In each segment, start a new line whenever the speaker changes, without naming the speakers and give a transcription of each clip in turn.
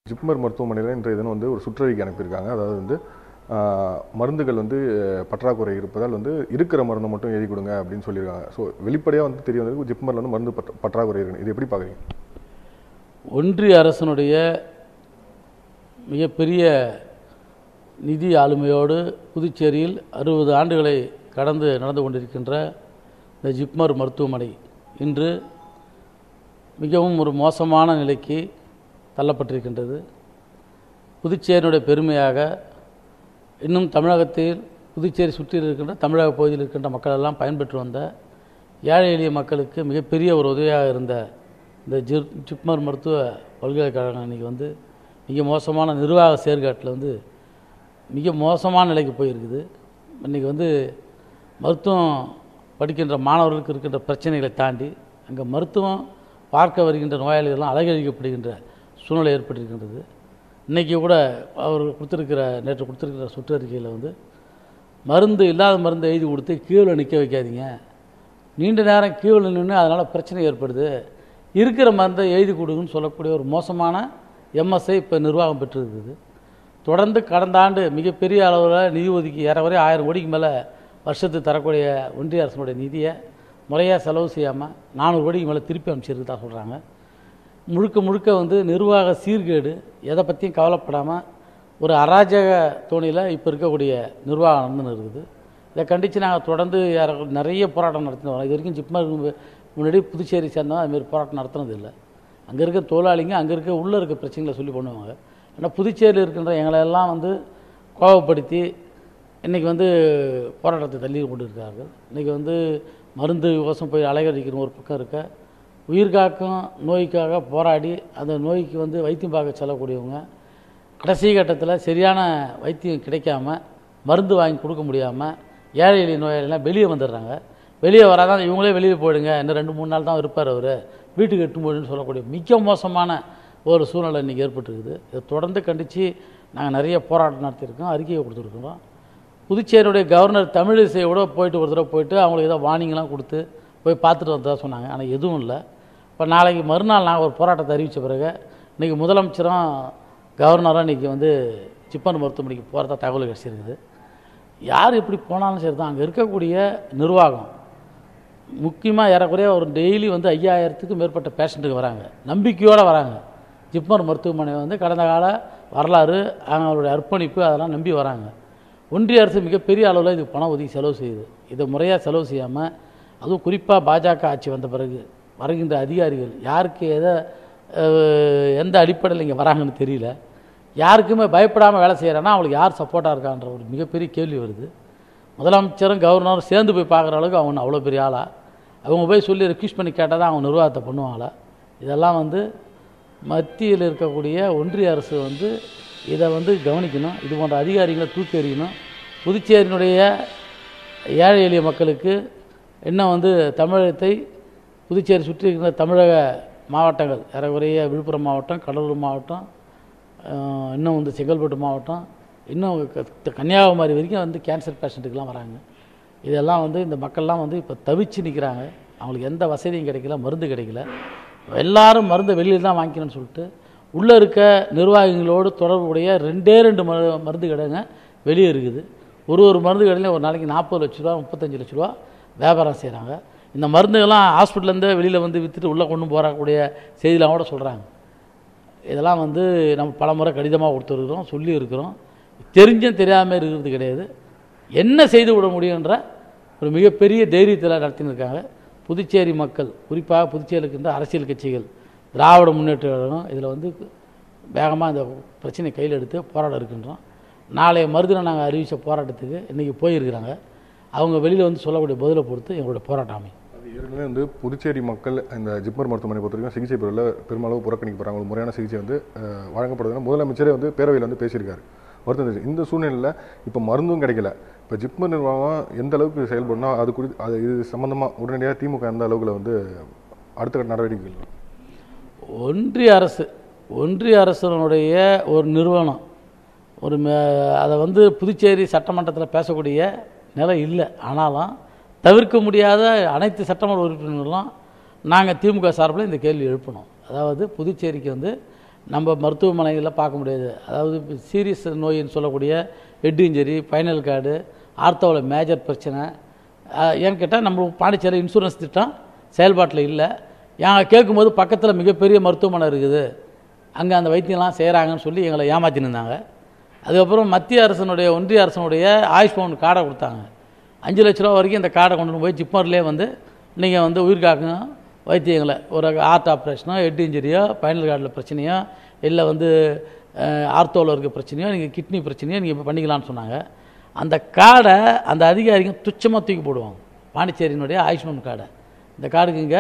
ஜிப்மர் மருத்துவமனையில் இன்றைய தினம் வந்து ஒரு சுற்றறிக்கை அனுப்பியிருக்காங்க அதாவது வந்து ஆஹ், மருந்துகள் வந்து அஹ், பற்றாக்குறை இருப்பதால் வந்து இருக்கிற மருந்தை மட்டும் எழுதி கொடுங்க அப்படின்னு சொல்லியிருக்காங்க ஸோ வெளிப்படையாக வந்து தெரிய வந்தது ஜிப்மரில் வந்து மருந்து பற்ற- பற்றாக்குறை இருக்கு இது எப்படி பார்க்குறீங்க
ஒன்றிய அரசனுடைய மிகப்பெரிய நிதி ஆளுமையோடு புதுச்சேரியில் அறுபது ஆண்டுகளை கடந்து நடந்து கொண்டிருக்கின்ற இந்த ஜிப்மர் மருத்துவமனை இன்று மிகவும் ஒரு மோசமான நிலைக்கு தள்ளப்பட்டிருக்கின்றது புதுச்சேரியினுடைய பெருமையாக இன்னும் தமிழகத்தில் புதுச்சேரி சுற்றியில் இருக்கின்ற தமிழக பகுதியில் இருக்கின்ற மக்கள் எல்லாம் பயன்பெற்று வந்த ஏழை எளிய மக்களுக்கு மிகப்பெரிய ஒரு உதவியாக இருந்த இந்த ஜிப் ஜிப்மர் மருத்துவ பல்கலைக்கழகம் இன்னைக்கு வந்து மிக மோசமான நிர்வாக செயற்காட்டில் வந்து மிக மோசமான நிலைக்கு போயிருக்குது இன்றைக்கி வந்து மருத்துவம் படிக்கின்ற மாணவர்களுக்கு இருக்கின்ற பிரச்சனைகளை தாண்டி அங்கே மருத்துவம் பார்க்க வருகின்ற நோயாளிகள்லாம் அலகழிக்கப்படுகின்ற சூழ்நிலை ஏற்பட்டிருக்கின்றது இன்றைக்கி கூட அவர் கொடுத்துருக்கிற நேற்று கொடுத்துருக்கிற சுற்றறிக்கையில் வந்து மருந்து இல்லாத மருந்து எழுதி கொடுத்து கீழே நிற்க வைக்காதீங்க நீண்ட நேரம் கீழே நின்று அதனால் பிரச்சனை ஏற்படுது இருக்கிற மருந்தை எழுதி கொடுங்கன்னு சொல்லக்கூடிய ஒரு மோசமான எம்எஸ்ஐ இப்போ நிர்வாகம் பெற்றிருக்குது தொடர்ந்து கடந்த ஆண்டு மிகப்பெரிய அளவில் நிதி ஒதுக்கி ஏறவரை ஆயிரம் கோடிக்கு மேலே வருஷத்துக்கு தரக்கூடிய ஒன்றிய அரசனுடைய நிதியை முறையாக செலவு செய்யாமல் நானூறு கோடிக்கு மேலே திருப்பி அமைச்சிருக்கதா சொல்கிறாங்க முழுக்க முழுக்க வந்து நிர்வாக சீர்கேடு எதை பற்றியும் கவலைப்படாமல் ஒரு அராஜக தோணியில் இப்போ இருக்கக்கூடிய நிர்வாகம் நடந்துன்னு இருக்குது இதை கண்டித்து நாங்கள் தொடர்ந்து யார- நிறைய போராட்டம் நடத்திட்டு வரோம் இது வரைக்கும் ஜிப்மர் முன்னாடி புதுச்சேரி சேர்ந்தவங்க அதுமாரி போராட்டம் நடத்துனது இல்லை அங்கே இருக்க தொழிலாளிங்க அங்கே இருக்க உள்ளே இருக்க பிரச்சனைகளை சொல்லி பண்ணுவாங்க ஆனால் புதுச்சேரியில் இருக்கின்ற எங்களை எல்லாம் வந்து கோபப்படுத்தி இன்றைக்கி வந்து போராட்டத்தை தள்ளி கொண்டு இருக்கார்கள் இன்றைக்கி வந்து மருந்து கோசம் போய் அலைகழிக்கிற ஒரு பக்கம் இருக்க உயிர் காக்கும் நோய்க்காக போராடி அந்த நோய்க்கு வந்து வைத்தியம் பார்க்க செல்லக்கூடியவங்க கடைசி கட்டத்தில் சரியான வைத்தியம் கிடைக்காம மருந்து வாங்கி கொடுக்க முடியாமல் ஏழை எளிய நோயாளிலாம் வெளியே வந்துடுறாங்க வெளியே வராதான் இவங்களே வெளியே போயிடுங்க இன்னும் ரெண்டு மூணு நாள் தான் இருப்பார் அவர் வீட்டுக்கு எட்டு போயிடுன்னு சொல்லக்கூடிய மிக மோசமான ஒரு சூழ்நிலை இன்றைக்கி ஏற்பட்டிருக்குது இதை தொடர்ந்து கண்டித்து நாங்கள் நிறைய போராட்டம் நடத்தியிருக்கோம் அறிக்கையை கொடுத்துருக்குறோம் புதுச்சேரியுடைய கவர்னர் தமிழிசையோட போயிட்டு ஒரு தடவை போயிட்டு அவங்களுக்கு ஏதோ வார்னிங்லாம் கொடுத்து போய் பார்த்துட்டு வந்ததா சொன்னாங்க ஆனால் எதுவும் இல்லை இப்போ நாளைக்கு மறுநாள் நாங்கள் ஒரு போராட்டத்தை அறிவித்த பிறகு இன்றைக்கி முதலமைச்சரும் கவர்னரும் இன்றைக்கி வந்து சிப்பன் மருத்துவமனைக்கு போகிறதா தகவல் கிடச்சிருக்குது யார் எப்படி போனாலும் சரி தான் அங்கே இருக்கக்கூடிய நிர்வாகம் முக்கியமாக ஏறக்குறைய ஒரு டெய்லி வந்து ஐயாயிரத்துக்கும் மேற்பட்ட பேஷண்ட்டுக்கு வராங்க நம்பிக்கையோடு வராங்க ஜிப்மர் மருத்துவமனை வந்து கடந்த கால வரலாறு அவங்களுடைய அர்ப்பணிப்பு அதெல்லாம் நம்பி வராங்க ஒன்றிய அரசு மிகப்பெரிய அளவில் இதுக்கு பணம் ஒதுக்கி செலவு செய்யுது இதை முறையாக செலவு செய்யாமல் அதுவும் குறிப்பாக பாஜக ஆட்சி வந்த பிறகு வருகின்ற அதிகாரிகள் யாருக்கு எதை அஹ், எந்த அடிப்படையில் இங்கே வராங்கன்னு தெரியல யாருக்குமே பயப்படாமல் வேலை செய்கிறான்னா அவங்களுக்கு யார் சப்போர்ட்டாக இருக்கான்ற ஒரு மிகப்பெரிய கேள்வி வருது முதலமைச்சரும் கவர்னரும் சேர்ந்து போய் பார்க்குற அளவுக்கு அவங்க அவ்வளோ பெரிய ஆளா அவங்க போய் சொல்லி ரெக்யூஸ் பண்ணி கேட்டால் தான் அவங்க நிர்வாகத்தை பண்ணுவாங்களா இதெல்லாம் வந்து மத்தியில் இருக்கக்கூடிய ஒன்றிய அரசு வந்து இதை வந்து கவனிக்கணும் இது போன்ற அதிகாரிகளை தூக்கி எறியணும் புதுச்சேரியினுடைய ஏழை எளிய மக்களுக்கு இன்னும் வந்து தமிழகத்தை புதுச்சேரி சுற்றி இருக்கிற தமிழக மாவட்டங்கள் ஏறக்குறைய விழுப்புரம் மாவட்டம் கடலூர் மாவட்டம் அஹ், இன்னும் வந்து செங்கல்பட்டு மாவட்டம் இன்னும் க- கன்னியாகுமரி வரைக்கும் வந்து கேன்சர் பேஷண்ட்டுக்கெலாம் வராங்க இதெல்லாம் வந்து இந்த மக்கள்லாம் வந்து இப்போ தவிச்சு நிற்கிறாங்க அவங்களுக்கு எந்த வசதியும் கிடைக்கல மருந்து கிடைக்கல எல்லாரும் மருந்தை வெளியில் தான் வாங்கிக்கணும்னு சொல்லிட்டு உள்ளே இருக்க நிர்வாகிகளோடு தொடர்புடைய ரெண்டே ரெண்டு மரு மருந்து கடைங்க வெளியே இருக்குது ஒரு ஒரு மருந்து கடையிலையும் ஒரு நாளைக்கு நாற்பது லட்ச ரூபா முப்பத்தஞ்சு லட்ச ரூபா வியாபாரம் செய்கிறாங்க இந்த மருந்துகள்லாம் ஹாஸ்பிட்டல்லேருந்து வெளியில் வந்து விற்றுட்டு உள்ளே கொண்டு போகக்கூடிய செய்திலாம் கூட சொல்கிறாங்க இதெல்லாம் வந்து நம்ம பல முறை கடிதமாக கொடுத்துருக்குறோம் சொல்லி இருக்கிறோம் தெரிஞ்சும் தெரியாமல் இருக்கிறது கிடையாது என்ன செய்து விட முடியுன்ற ஒரு மிகப்பெரிய தைரியத்தில் நடத்தின்னு இருக்காங்க புதுச்சேரி மக்கள் குறிப்பாக புதுச்சேரியில் இருக்கின்ற அரசியல் கட்சிகள் திராவிட முன்னேற்ற கழகம் இதில் வந்து வேகமாக இந்த பிரச்சனை கையில் எடுத்து போராட இருக்கின்றோம் நாளைய மறுதினம் நாங்கள் அறிவித்த போராட்டத்துக்கு இன்றைக்கி போயிருக்கிறாங்க அவங்க வெளியில் வந்து சொல்லக்கூடிய பதிலை பொறுத்து எங்களுடைய போராட்டம் அமையும்
அது ஏற்கனவே வந்து புதுச்சேரி மக்கள் இந்த ஜிப்மர் மருத்துவமனை பொறுத்த வரைக்கும் சிகிச்சை பெறல பெருமளவு புறக்கணிக்கப்படுறாங்க ஒரு முறையான சிகிச்சை வந்து அஹ், வழங்கப்படுதுன்னு முதலமைச்சரே வந்து பேரவையில் வந்து பேசியிருக்காரு வருத்தம் தெரிவிச்சு. இந்த சூழ்நிலையில் இப்போ மருந்தும் கிடைக்கல இப்போ ஜிப்மர் நிர்வாகம் எந்த அளவுக்கு செயல்படணும் அது குறித்து அது இது சம்மந்தமாக உடனடியாக திமுக எந்த அளவுக்கு வந்து அடுத்த கட்ட நடவடிக்கைகள்
ஒன்றிய அரசு ஒன்றிய அரசனுடைய ஒரு நிறுவனம் ஒரு ம- அதை வந்து புதுச்சேரி சட்டமன்றத்தில் பேசக்கூடிய நிலை இல்லை ஆனாலும் தவிர்க்க முடியாத அனைத்து சட்டமன்ற உறுப்பினர்களும் நாங்கள் திமுக சார்பில் இந்த கேள்வி எழுப்பணும் அதாவது புதுச்சேரிக்கு வந்து நம்ம மருத்துவமனைகளில் பார்க்க முடியாது அதாவது சீரியஸ் நோயின்னு சொல்லக்கூடிய ஹெட் இன்ஜரி ஃபைனல் கார்டு ஆர்த்தோவில் மேஜர் பிரச்சனை அஹ், ஏன்னு கேட்டால் நம்ம பாண்டிச்சேரி இன்சூரன்ஸ் திட்டம் செயல்பாட்டில் இல்லை நாங்கள் கேட்கும்போது பக்கத்தில் மிகப்பெரிய மருத்துவமனை இருக்குது அங்கே அந்த வைத்தியம்லாம் செய்கிறாங்கன்னு சொல்லி எங்களை ஏமாத்தின்னு இருந்தாங்க அதுக்கப்புறம் மத்திய அரசனுடைய ஒன்றிய அரசனுடைய ஆயுஷ்மான் கார்டை கொடுத்தாங்க அஞ்சு லட்ச ரூபா வரைக்கும் இந்த கார்டை கொண்டு போய் ஜிப்மர்லேயே வந்து நீங்கள் வந்து உயிர் காக்குங்க வைத்தியங்களை ஒரு ஹார்ட் ஆப்ரேஷனோ ஹெட் இன்ஜுரியோ ஃபைனல் கார்டில் பிரச்சனையோ இல்லை வந்து ஆர்த்தோவில் இருக்க பிரச்சனையோ நீங்கள் கிட்னி பிரச்சனையோ நீங்கள் இப்போ பண்ணிக்கலாம்னு சொன்னாங்க அந்த கார்டை அந்த அதிகாரிங்க துச்சமாக தூக்கி போடுவாங்க பாண்டிச்சேரியினுடைய ஆயுஷ்மான் கார்டை இந்த கார்டுக்கு இங்கே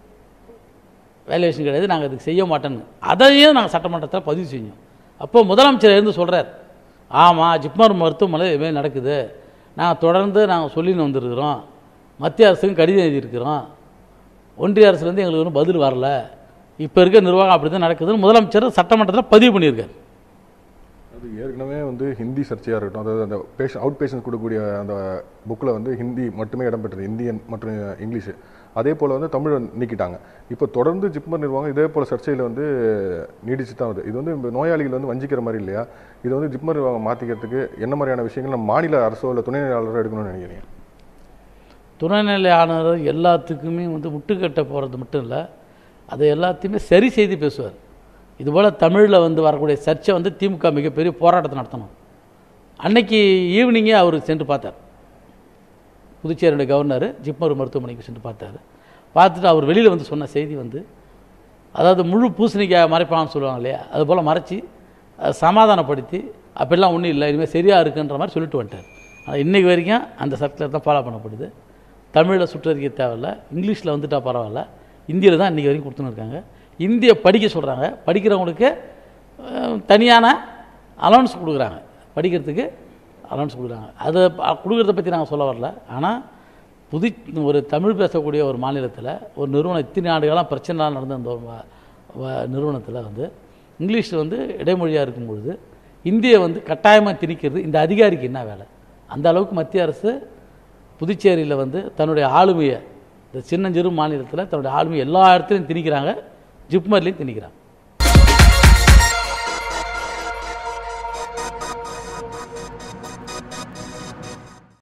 வேல்யூவேஷன் கிடையாது நாங்கள் அதுக்கு செய்ய மாட்டோன்னு அதையும் நாங்கள் சட்டமன்றத்தில் பதிவு செஞ்சோம் அப்போ முதலமைச்சர் இருந்து சொல்கிறார் ஆமாம் ஜிப்மர் மருத்துவமனை இதுமாரி நடக்குது நாங்கள் தொடர்ந்து நாங்கள் சொல்லின்னு வந்திருக்கிறோம் மத்திய அரசுக்கும் கடிதம் எழுதியிருக்கிறோம் ஒன்றிய அரசுலேருந்து எங்களுக்கு ஒன்றும் பதில் வரல இப்போ இருக்க நிர்வாகம் அப்படி தான் நடக்குதுன்னு முதலமைச்சர் சட்டமன்றத்தில் பதிவு பண்ணியிருக்கார்
அது ஏற்கனவே வந்து ஹிந்தி சர்ச்சையாக இருக்கட்டும் அதாவது அந்த பேஷன் அவுட் பேஷன்ஸ் கொடுக்கக்கூடிய அந்த புக்கில் வந்து ஹிந்தி மட்டுமே இடம்பெற்றது இந்தியன் மற்றும் இங்கிலீஷு அதே போல் வந்து தமிழை நீக்கிட்டாங்க இப்போ தொடர்ந்து ஜிப்மர் நிர்வாகம் இதே போல் சர்ச்சையில் வந்து நீடிச்சு தான் வருது இது வந்து இந்த நோயாளிகள் வந்து வஞ்சிக்கிற மாதிரி இல்லையா இது வந்து ஜிப்மர் நிர்வாகம் மாற்றிக்கிறதுக்கு என்ன மாதிரியான விஷயங்கள் நம்ம மாநில அரசோ இல்லை துணைநிலை ஆளுநரோ எடுக்கணும்னு நினைக்கிறீங்க
துணைநிலை ஆளுநர் எல்லாத்துக்குமே வந்து முட்டுக்கட்ட போகிறது மட்டும் இல்லை அதை எல்லாத்தையுமே சரி செய்து பேசுவார் இதுபோல் தமிழில் வந்து வரக்கூடிய சர்ச்சை வந்து திமுக மிகப்பெரிய போராட்டத்தை நடத்தணும் அன்னைக்கு ஈவினிங்கே அவர் சென்று பார்த்தார் புதுச்சேரியுடைய கவர்னர் ஜிப்மர் மருத்துவமனைக்கு சென்று பார்த்தார் பார்த்துட்டு அவர் வெளியில் வந்து சொன்ன செய்தி வந்து அதாவது முழு பூசணிக்காய் மறைப்பான்னு சொல்லுவாங்க இல்லையா அது போல் மறைச்சி அதை சமாதானப்படுத்தி அப்படிலாம் ஒன்றும் இல்லை இனிமேல் சரியாக இருக்குன்ற மாதிரி சொல்லிட்டு வந்துட்டார் ஆனால் இன்றைக்கி வரைக்கும் அந்த சர்க்குலர் தான் ஃபாலோ பண்ணப்படுது தமிழில் சுற்றறிக்கை தேவையில்ல இங்கிலீஷில் வந்துட்டால் பரவாயில்ல இந்தியில் தான் இன்றைக்கி வரைக்கும் கொடுத்துன்னு இருக்காங்க இந்தியை படிக்க சொல்கிறாங்க படிக்கிறவங்களுக்கு அஹ், தனியான அலவன்ஸ் கொடுக்குறாங்க படிக்கிறதுக்கு அலவன்ஸ் கொடுக்குறாங்க அதை ப- கொடுக்கறத பற்றி நாங்கள் சொல்ல வரல ஆனால் புது ஒரு தமிழ் பேசக்கூடிய ஒரு மாநிலத்தில் ஒரு நிறுவனம் இத்தனை ஆண்டுகளாக பிரச்சனைலாம் நடந்த அந்த ஒரு வ- வ- நிறுவனத்தில் வந்து இங்கிலீஷ் வந்து இடைமொழியாக இருக்கும் பொழுது இந்தியை வந்து கட்டாயமாக திணிக்கிறது இந்த அதிகாரிக்கு என்ன வேலை அந்த அளவுக்கு மத்திய அரசு புதுச்சேரியில் வந்து தன்னுடைய ஆளுமையை இந்த சின்னஞ்சிறு மாநிலத்தில் தன்னுடைய ஆளுமையை எல்லா இடத்துலையும் திணிக்கிறாங்க ஜிப்மர்லேயும் திணிக்கிறாங்க